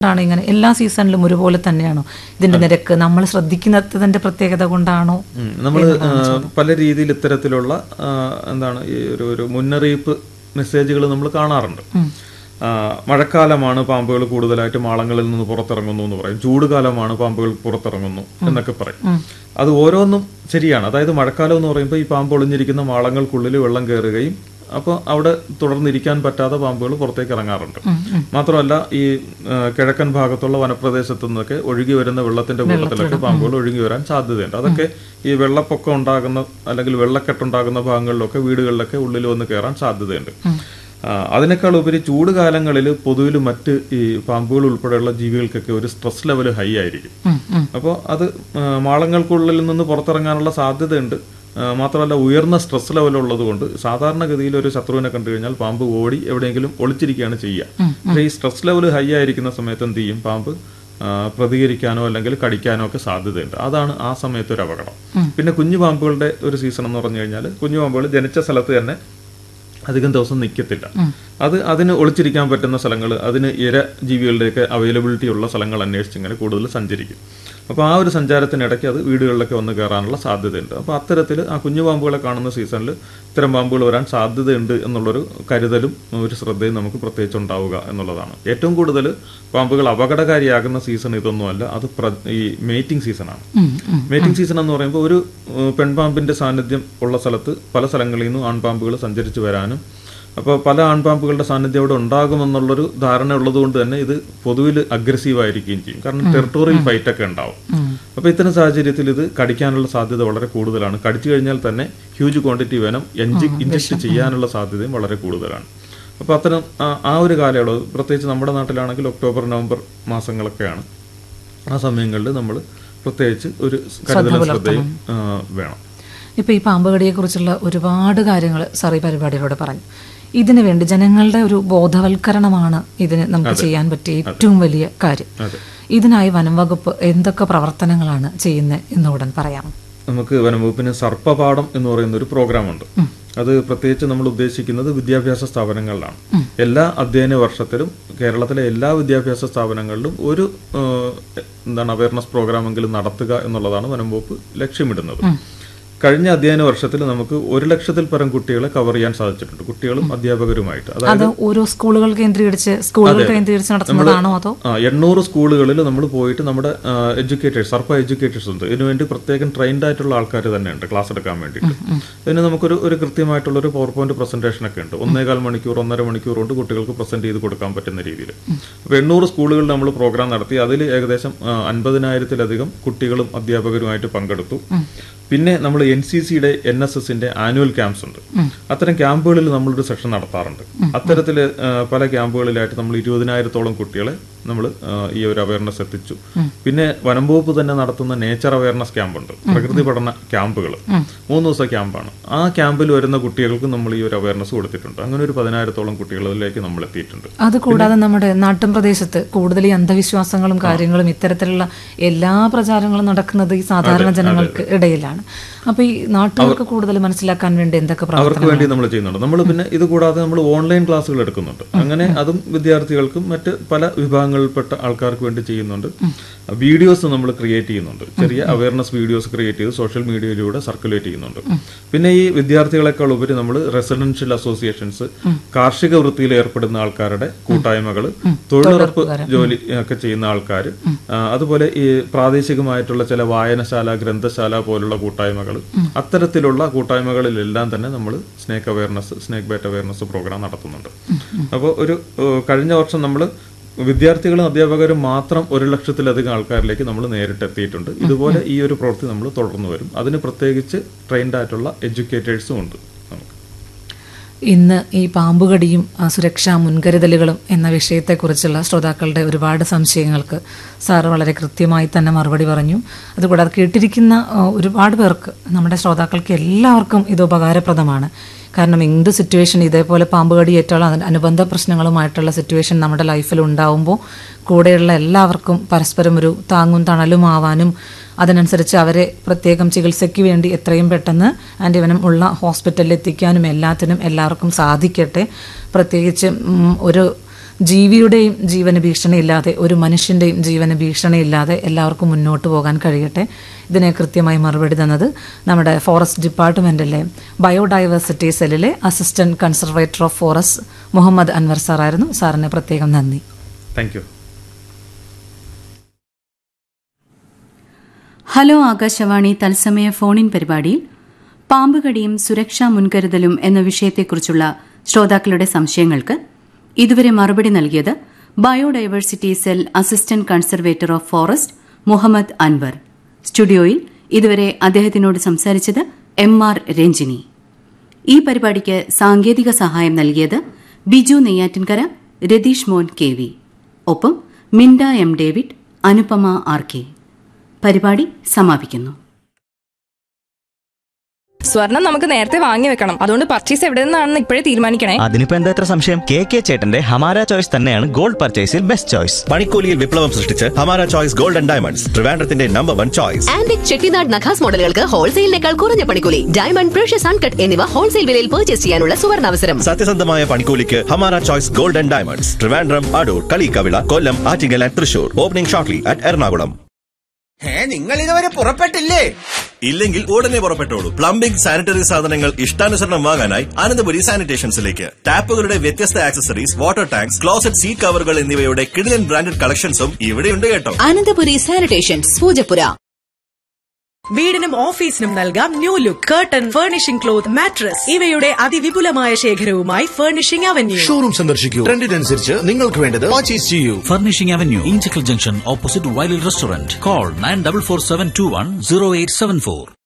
ാണ് ഇങ്ങനെ എല്ലാ സീസണിലും ഒരുപോലെ തന്നെയാണോ ഇതിന്റെ നിരക്ക് നമ്മൾ ശ്രദ്ധിക്കുന്നതിന്റെ പ്രത്യേകത കൊണ്ടാണോ നമ്മൾ പല രീതിയിൽ ഇത്തരത്തിലുള്ള ആ, എന്താണ് ഈ ഒരു ഒരു മുന്നറിയിപ്പ് മെസ്സേജുകൾ നമ്മൾ കാണാറുണ്ട് ആ, മഴക്കാലമാണ് പാമ്പുകൾ കൂടുതലായിട്ട് മാളങ്ങളിൽ നിന്ന് പുറത്തിറങ്ങുന്നു എന്ന് പറയും ചൂടുകാലമാണ് പാമ്പുകൾ പുറത്തിറങ്ങുന്നു എന്നൊക്കെ പറയും അത് ഓരോന്നും ശരിയാണ് അതായത് മഴക്കാലം എന്ന് പറയുമ്പോൾ ഈ പാമ്പ് ഒളിഞ്ഞിരിക്കുന്ന മാളങ്ങൾക്കുള്ളിൽ വെള്ളം കയറുകയും അപ്പോൾ അവിടെ തുടർന്നിരിക്കാൻ പറ്റാതെ പാമ്പുകൾ പുറത്തേക്ക് ഇറങ്ങാറുണ്ട് മാത്രമല്ല ഈ ആ, കിഴക്കൻ ഭാഗത്തുള്ള വനപ്രദേശത്തു നിന്നൊക്കെ ഒഴുകി വരുന്ന വെള്ളത്തിന്റെ കൂട്ടത്തിലൊക്കെ പാമ്പുകൾ ഒഴുകി വരാൻ സാധ്യതയുണ്ട് അതൊക്കെ ഈ വെള്ളപ്പൊക്കം ഉണ്ടാകുന്ന അല്ലെങ്കിൽ വെള്ളക്കെട്ടുണ്ടാകുന്ന ഭാഗങ്ങളിലൊക്കെ വീടുകളിലൊക്കെ ഉള്ളിൽ വന്ന് കയറാൻ സാധ്യതയുണ്ട് ആ, അതിനേക്കാൾ ഉപരി ചൂട് കാലങ്ങളിൽ പൊതുവിൽ മറ്റ് ഈ പാമ്പുകൾ ഉൾപ്പെടെയുള്ള ജീവികൾക്കൊക്കെ ഒരു സ്ട്രെസ് ലെവൽ ഹൈ ആയിരിക്കും അപ്പോൾ അത് ആ, മാളങ്ങൾക്കുള്ളിൽ നിന്ന് പുറത്തിറങ്ങാനുള്ള സാധ്യതയുണ്ട് ആ, മാത്രമല്ല ഉയർന്ന സ്ട്രെസ് ലെവൽ ഉള്ളത് കൊണ്ട് സാധാരണഗതിയിൽ ഒരു ശത്രുവിനെ കണ്ടു കഴിഞ്ഞാൽ പാമ്പ് ഓടി എവിടെയെങ്കിലും ഒളിച്ചിരിക്കുകയാണ് ചെയ്യുക പക്ഷേ ഈ സ്ട്രെസ് ലെവൽ ഹൈ ആയിരിക്കുന്ന സമയത്ത് എന്ത് ചെയ്യും പാമ്പ് ആ, പ്രതികരിക്കാനോ അല്ലെങ്കിൽ കടിക്കാനോ ഒക്കെ സാധ്യതയുണ്ട് അതാണ് ആ സമയത്ത് ഒരു അപകടം പിന്നെ കുഞ്ഞു പാമ്പുകളുടെ ഒരു സീസൺ എന്ന് പറഞ്ഞു കഴിഞ്ഞാൽ കുഞ്ഞു പാമ്പുകൾ ജനിച്ച സ്ഥലത്ത് തന്നെ അധികം ദിവസം നിൽക്കത്തില്ല അത് അതിന് ഒളിച്ചിരിക്കാൻ പറ്റുന്ന സ്ഥലങ്ങൾ അതിന് ഇര ജീവികളുടെയൊക്കെ അവൈലബിലിറ്റി ഉള്ള സ്ഥലങ്ങൾ അന്വേഷിച്ച് ഇങ്ങനെ കൂടുതൽ സഞ്ചരിക്കും അപ്പോൾ ആ ഒരു സഞ്ചാരത്തിനിടയ്ക്ക് അത് വീടുകളിലൊക്കെ വന്ന് കയറാനുള്ള സാധ്യതയുണ്ട് അപ്പോൾ അത്തരത്തിൽ ആ കുഞ്ഞു പാമ്പുകളെ കാണുന്ന സീസണിൽ ഇത്തരം പാമ്പുകൾ വരാൻ സാധ്യതയുണ്ട് എന്നുള്ളൊരു കരുതലും ഒരു ശ്രദ്ധയും നമുക്ക് പ്രത്യേകിച്ച് ഉണ്ടാവുക എന്നുള്ളതാണ് ഏറ്റവും കൂടുതൽ പാമ്പുകൾ അപകടകാരിയാകുന്ന സീസൺ ഇതൊന്നുമല്ല അത് പ്ര- ഈ മേറ്റിംഗ് സീസണാണ് മേറ്റിംഗ് സീസൺ എന്ന് പറയുമ്പോൾ ഒരു ഏഹ്, പെൺപാമ്പിന്റെ സാന്നിധ്യം ഉള്ള സ്ഥലത്ത് പല സ്ഥലങ്ങളിൽ നിന്നും ആൺപാമ്പുകൾ സഞ്ചരിച്ച് വരാനും അപ്പോൾ പല ആൺപാമ്പുകളുടെ സാന്നിധ്യം അവിടെ ഉണ്ടാകുമെന്നുള്ളൊരു ധാരണ ഉള്ളത് കൊണ്ട് തന്നെ ഇത് പൊതുവിൽ അഗ്രസീവ് ആയിരിക്കുകയും ചെയ്യും കാരണം ടെറിട്ടോറിയൽ ഫൈറ്റ് ഒക്കെ ഉണ്ടാവും അപ്പോൾ ഇത്തരം സാഹചര്യത്തിൽ ഇത് കടിക്കാനുള്ള സാധ്യത വളരെ കൂടുതലാണ് കടിച്ചു കഴിഞ്ഞാൽ തന്നെ ഹ്യൂജ് ക്വാണ്ടിറ്റി വേണം ഇഞ്ചക്ട് ചെയ്യാനുള്ള സാധ്യതയും വളരെ കൂടുതലാണ് അപ്പോൾ അത്തരം ആ- ആ ഒരു കാലയളവ് പ്രത്യേകിച്ച് നമ്മുടെ നാട്ടിലാണെങ്കിൽ ഒക്ടോബർ നവംബർ മാസങ്ങളൊക്കെയാണ് ആ സമയങ്ങളിൽ നമ്മൾ പ്രത്യേകിച്ച് ഒരു കരുതലും ശ്രദ്ധയും ആ, വേണം ഇപ്പൊ ഈ പാമ്പ് കടിയെ കുറിച്ചുള്ള ഒരുപാട് കാര്യങ്ങൾ സാർ ഈ പരിപാടിയിലൂടെ പറഞ്ഞു ഇതിനു വേണ്ടി ജനങ്ങളുടെ ഒരു ബോധവൽക്കരണമാണ് ഇതിന് നമുക്ക് ചെയ്യാൻ പറ്റിയ ഏറ്റവും വലിയ കാര്യം അതെ ഇതിനായി വനം വകുപ്പ് എന്തൊക്കെ പ്രവർത്തനങ്ങളാണ് ചെയ്യുന്നത് എന്നുകൂടെ പറയാം നമുക്ക് വനംവകുപ്പിന് സർപ്പപാഠം എന്ന് പറയുന്ന ഒരു പ്രോഗ്രാമുണ്ട് അത് പ്രത്യേകിച്ച് നമ്മൾ ഉദ്ദേശിക്കുന്നത് വിദ്യാഭ്യാസ സ്ഥാപനങ്ങളിലാണ് എല്ലാ അധ്യയന വർഷത്തിലും കേരളത്തിലെ എല്ലാ വിദ്യാഭ്യാസ സ്ഥാപനങ്ങളിലും ഒരു ഏഹ്, എന്താണ് അവയർനെസ് പ്രോഗ്രാമെങ്കിലും നടത്തുക എന്നുള്ളതാണ് വനംവകുപ്പ് ലക്ഷ്യമിടുന്നത് കഴിഞ്ഞ അധ്യയന വർഷത്തിൽ നമുക്ക് ഒരു ലക്ഷത്തിൽ പരം കുട്ടികളെ കവർ ചെയ്യാൻ സാധിച്ചിട്ടുണ്ട് കുട്ടികളും അധ്യാപകരുമായിട്ട് അതായത് അത് ഓരോ സ്കൂളുകൾ കേന്ദ്രീകരിച്ച് സ്കൂളുകൾ കേന്ദ്രീകരിച്ച് നടത്തുന്നതാണോ അതോ ആ എണ്ണൂറ് സ്കൂളുകളിൽ നമ്മൾ പോയിട്ട് നമ്മുടെ എഡ്യൂക്കേറ്റേഴ്സ് സർപ്പ എഡ്യൂക്കേറ്റേഴ്സ് ഉണ്ട് ഇതിനുവേണ്ടി പ്രത്യേകം ട്രെയിൻഡ് ആയിട്ടുള്ള ആൾക്കാർ തന്നെയുണ്ട് ക്ലാസ് എടുക്കാൻ വേണ്ടിയിട്ട് ഇതിന് നമുക്കൊരു ഒരു കൃത്യമായിട്ടുള്ള ഒരു പവർ പോയിന്റ് പ്രസന്റേഷൻ ഒക്കെ ഉണ്ട് ഒന്നേകാൽ മണിക്കൂർ ഒന്നര മണിക്കൂർ കൊണ്ട് കുട്ടികൾക്ക് പ്രസന്റ് ചെയ്ത് കൊടുക്കാൻ പറ്റുന്ന രീതിയിൽ അപ്പോൾ എണ്ണൂറ് സ്കൂളുകളിൽ നമ്മൾ പ്രോഗ്രാം നടത്തി അതിൽ ഏകദേശം ആ, അൻപതിനായിരത്തിലധികം കുട്ടികളും അധ്യാപകരുമായിട്ട് പങ്കെടുത്തു പിന്നെ നമ്മൾ എൻ സി സിയുടെ എൻ എസ് എസിന്റെ ആനുവൽ ക്യാമ്പ്സ് ഉണ്ട് അത്തരം ക്യാമ്പുകളിൽ നമ്മളൊരു സെഷൻ നടത്താറുണ്ട് അത്തരത്തിൽ പല ക്യാമ്പുകളിലായിട്ട് നമ്മൾ ഇരുപതിനായിരത്തോളം കുട്ടികളെ നമ്മൾ ഈ ഒരു അവയർനെസ് എത്തിച്ചു പിന്നെ വനം വകുപ്പ് തന്നെ നടത്തുന്ന നേച്ചർ അവയർനെസ് ക്യാമ്പുണ്ട് പ്രകൃതി പഠന ക്യാമ്പുകൾ മൂന്ന് ദിവസം ക്യാമ്പാണ് ആ ക്യാമ്പിൽ വരുന്ന കുട്ടികൾക്ക് നമ്മൾ ഈ ഒരു അവയർനെസ് കൊടുത്തിട്ടുണ്ട് അങ്ങനെ ഒരു പതിനായിരത്തോളം കുട്ടികളിലേക്ക് നമ്മൾ എത്തിയിട്ടുണ്ട് അത് കൂടാതെ നമ്മുടെ നാട്ടിൻ പ്രദേശത്ത് കൂടുതൽ ഈ അന്ധവിശ്വാസങ്ങളും കാര്യങ്ങളും ഇത്തരത്തിലുള്ള എല്ലാ പ്രചാരങ്ങളും നടക്കുന്നത് ഈ സാധാരണ ജനങ്ങൾക്ക് ഇടയിലാണ് അപ്പൊ ഈ നാട്ടുകാർക്ക് കൂടുതൽ മനസ്സിലാക്കാൻ വേണ്ടി എന്തൊക്കെ പ്രവർത്തനം അവർക്ക് വേണ്ടി നമ്മൾ ചെയ്യുന്നുണ്ട് നമ്മൾ പിന്നെ ഇത് കൂടാതെ നമ്മൾ ഓൺലൈൻ ക്ലാസ്സുകൾ എടുക്കുന്നുണ്ട് അങ്ങനെ അതും വിദ്യാർത്ഥികൾക്കും മറ്റ് പല വിഭാഗങ്ങളിൽപ്പെട്ട ആൾക്കാർക്ക് വേണ്ടി ചെയ്യുന്നുണ്ട് വീഡിയോസ് നമ്മൾ ക്രിയേറ്റ് ചെയ്യുന്നുണ്ട് ചെറിയ അവയർനെസ് വീഡിയോസ് ക്രിയേറ്റ് ചെയ്ത് സോഷ്യൽ മീഡിയയിലൂടെ സർക്കുലേറ്റ് ചെയ്യുന്നുണ്ട് പിന്നെ ഈ വിദ്യാർത്ഥികളെക്കാൾ ഉപരി നമ്മൾ റെസിഡൻഷ്യൽ അസോസിയേഷൻസ് കാർഷിക വൃത്തിയിൽ ഏർപ്പെടുന്ന ആൾക്കാരുടെ കൂട്ടായ്മകൾ തൊഴിലുറപ്പ് ജോലി ഒക്കെ ചെയ്യുന്ന ആൾക്കാർ അതുപോലെ ഈ പ്രാദേശികമായിട്ടുള്ള ചില വായനശാല ഗ്രന്ഥശാല പോലുള്ള കൂട്ടായ്മകൾ അത്തരത്തിലുള്ള കൂട്ടായ്മകളിലെല്ലാം തന്നെ നമ്മൾ snake awareness snake bite awareness programme നടത്തുന്നുണ്ട് അപ്പോൾ ഒരു ഏഹ്, കഴിഞ്ഞ വർഷം നമ്മൾ വിദ്യാർത്ഥികളും അധ്യാപകരും മാത്രം ഒരു ലക്ഷത്തിലധികം ആൾക്കാരിലേക്ക് നമ്മൾ നേരിട്ട് എത്തിയിട്ടുണ്ട് ഇതുപോലെ ഈ ഒരു പ്രവൃത്തി നമ്മൾ തുടർന്നു വരും അതിന് പ്രത്യേകിച്ച് ട്രെയിൻഡ് ആയിട്ടുള്ള എഡ്യൂക്കേറ്റേഴ്സും ഉണ്ട് നമുക്ക് ഇന്ന് ഈ പാമ്പുകടിയും ആ, സുരക്ഷാ മുൻകരുതലുകളും എന്ന വിഷയത്തെക്കുറിച്ചുള്ള ശ്രോതാക്കളുടെ ഒരുപാട് സംശയങ്ങൾക്ക് സാറ് വളരെ കൃത്യമായി തന്നെ മറുപടി പറഞ്ഞു അതുകൂടാതെ കേട്ടിരിക്കുന്ന ആ, ഒരുപാട് പേർക്ക് നമ്മുടെ ശ്രോതാക്കൾക്ക് എല്ലാവർക്കും ഇത് ഉപകാരപ്രദമാണ് കാരണം എന്ത് സിറ്റുവേഷൻ ഇതേപോലെ പാമ്പ് കടി ഏറ്റാലും അതിന് അനുബന്ധ പ്രശ്നങ്ങളുമായിട്ടുള്ള സിറ്റുവേഷൻ നമ്മുടെ ലൈഫിൽ ഉണ്ടാവുമ്പോൾ കൂടെയുള്ള എല്ലാവർക്കും പരസ്പരം ഒരു താങ്ങും തണലും ആവാനും അതിനനുസരിച്ച് അവരെ പ്രത്യേകം ചികിത്സയ്ക്ക് വേണ്ടി എത്രയും പെട്ടെന്ന് ആൻറ്റിവനം ഉള്ള ഹോസ്പിറ്റലിൽ എത്തിക്കാനും എല്ലാത്തിനും എല്ലാവർക്കും സാധിക്കട്ടെ പ്രത്യേകിച്ച് ഉം, ഒരു ജീവിയുടെയും ജീവന് ഭീഷണിയില്ലാതെ ഒരു മനുഷ്യന്റെയും ജീവന് ഭീഷണിയില്ലാതെ എല്ലാവർക്കും മുന്നോട്ട് പോകാൻ കഴിയട്ടെ ഇതിനെ കൃത്യമായി മറുപടി തന്നത് നമ്മുടെ ഫോറസ്റ്റ് ഡിപ്പാർട്ട്മെന്റിലെ ബയോഡൈവേഴ്സിറ്റി സെല്ലിലെ assistant conservator of forest Muhammad Anwar സാറായിരുന്നു സാറിന് പ്രത്യേകം നന്ദി താങ്ക് യു ഹലോ ആകാശവാണി തത്സമയ ഫോണിൻ പരിപാടിയിൽ പാമ്പുകടിയും സുരക്ഷാ മുൻകരുതലും എന്ന വിഷയത്തെക്കുറിച്ചുള്ള ശ്രോതാക്കളുടെ സംശയങ്ങൾക്ക് ഇതുവരെ മറുപടി നൽകിയത് biodiversity cell assistant conservator of forest Muhammad Anwar സ്റ്റുഡിയോയിൽ ഇതുവരെ അദ്ദേഹത്തിനോട് സംസാരിച്ചത് എം ആർ രഞ്ജിനി ഈ പരിപാടിക്ക് സാങ്കേതിക സഹായം നൽകിയത് ബിജു നെയ്യാറ്റിൻകര രതീഷ് മോൻ കെ വി ഒപ്പം Minda M David Anupama R K പരിപാടി സമാപിക്കുന്നു സ്വർണം നമുക്ക് നേരത്തെ വാങ്ങി വെക്കണം അതുകൊണ്ട് പർച്ചേസ് എവിടെ നിന്നാണെന്ന് ഇപ്പോഴേ തീരുമാനിക്കണേ അതിനിപ്പോ എന്താ ഇത്ര സംശയം കെ കെ ചേട്ടന്റെ ഹമാര ചോയ്സ് തന്നെയാണ് ഗോൾഡ് പർച്ചേസിൽ ബെസ്റ്റ് ചോയ്സ് പണിക്കൂലിയിൽ വിപ്ലവം സൃഷ്ടിച്ച് Hamara choice gold and diamonds ട്രിവാൻഡ്രത്തിന്റെ number one choice antique Chettinad നഖാസ് മോഡലുകൾക്ക് ഹോൾസെയിലിനേക്കാൾ കുറഞ്ഞ പണിക്കൂലി ഡയമണ്ട് പ്രഷ്യസ് അൺകട്ട് എന്നിവ ഹോൾസെയിൽ വിലയിൽ പർച്ചേസ് ചെയ്യാനുള്ള സുവർണാവസരം സത്യസന്ധമായ പണിക്കൂലിക്ക് Hamara choice gold and diamonds Trivandrum Adoor Kaliyakkavila Kollam Attingal and Thrissur opening shortly at Ernakulam ഏ നിങ്ങൾ ഇതുവരെ പുറപ്പെട്ടില്ലേ ഇല്ലെങ്കിൽ ഉടനെ പുറപ്പെട്ടോളൂ പ്ലംബിംഗ് സാനിറ്ററി സാധനങ്ങൾ ഇഷ്ടാനുസരണം വാങ്ങാനായി അനന്തപുരി സാനിറ്റേഷൻസിലേക്ക് ടാപ്പുകളുടെ വ്യത്യസ്ത accessories water tanks closet seat കവറുകൾ എന്നിവയുടെ കിടിലൻ ബ്രാൻഡഡ് കളക്ഷൻസും ഇവിടെയുണ്ട് കേട്ടോ അനന്തപുരി സാനിറ്റേഷൻസ് പൂജപ്പുര വീടിനും ഓഫീസിനും നൽകാം new look curtain furnishing cloth mattress ഇവയുടെ അതിവിപുലമായ ശേഖരവുമായി ഫർണിഷിംഗ് അവന്യൂ ഷോറൂം സന്ദർശിക്കൂ ട്രെൻഡിനനുസരിച്ച് നിങ്ങൾക്ക് വേണ്ടത് പർച്ചേസ് ചെയ്യൂ Furnishing Avenue, Inchicle Junction, opposite Wiley Restaurant. Call 9447210874.